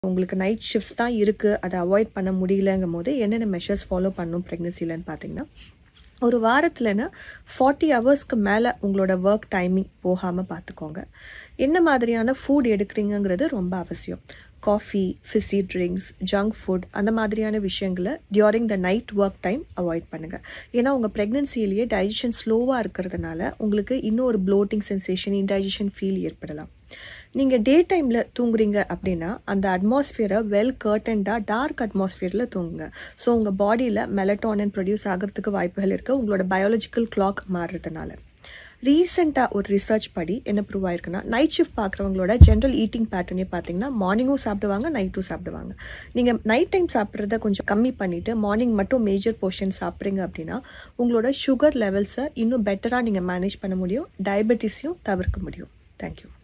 உங்களுக்கு night shifts தான் இருக்குது அதை அவாய்ட் பண்ண முடியலங்கும் போது என்னென்ன மெஷர்ஸ் ஃபாலோ பண்ணும் ப்ரெக்னென்சிலன்னு பார்த்தீங்கன்னா ஒரு வாரத்தில்னா ஃபார்ட்டி ஹவர்ஸ்க்கு மேலே உங்களோட ஒர்க் டைமிங் போகாமல் பார்த்துக்கோங்க என்ன மாதிரியான ஃபுட் எடுக்கிறீங்கங்கிறது ரொம்ப அவசியம் coffee fizzy drinks junk food அந்த மாதிரியான விஷயங்களை during the night work time avoid பண்ணுங்கள் ஏன்னா உங்கள் ப்ரெக்னென்சிலேயே டைஜஷன் ஸ்லோவாக இருக்கிறதுனால உங்களுக்கு இன்னும் ஒரு ப்ளோட்டிங் சென்சேஷன் இன்டைஜஷன் ஃபீல் ஏற்படலாம் நீங்கள் டே டைமில் தூங்குறீங்க அப்படின்னா அந்த அட்மாஸ்ஃபியரை வெல் கர்டன்டாக டார்க் அட்மாஸ்ஃபியரில் தூங்குங்க ஸோ உங்கள் பாடியில் மெலட்டானின் ப்ரொடியூஸ் ஆகிறதுக்கு வாய்ப்புகள் இருக்குது உங்களோட பயாலஜிக்கல் கிளாக் மாறுறதுனால ரீசெண்டாக ஒரு ரிசர்ச் படி என்ன ப்ரூவ் ஆயிருக்குன்னா நைட் ஷிஃப்ட் பார்க்குறவங்களோட ஜென்ரல் ஈட்டிங் பேட்டர்னே பார்த்தீங்கன்னா மார்னிங்கும் சாப்பிடுவாங்க நைட்டும் சாப்பிடுவாங்க நீங்கள் நைட் டைம் சாப்பிட்றத கொஞ்சம் கம்மி பண்ணிவிட்டு மார்னிங் மட்டும் மேஜர் போர்ஷன் சாப்பிட்றீங்க அப்படின்னா உங்களோட சுகர் லெவல்ஸை இன்னும் பெட்டராக நீங்கள் மேனேஜ் பண்ண முடியும் டயபெட்டிஸையும் தவிர்க்க முடியும் தேங்க்யூ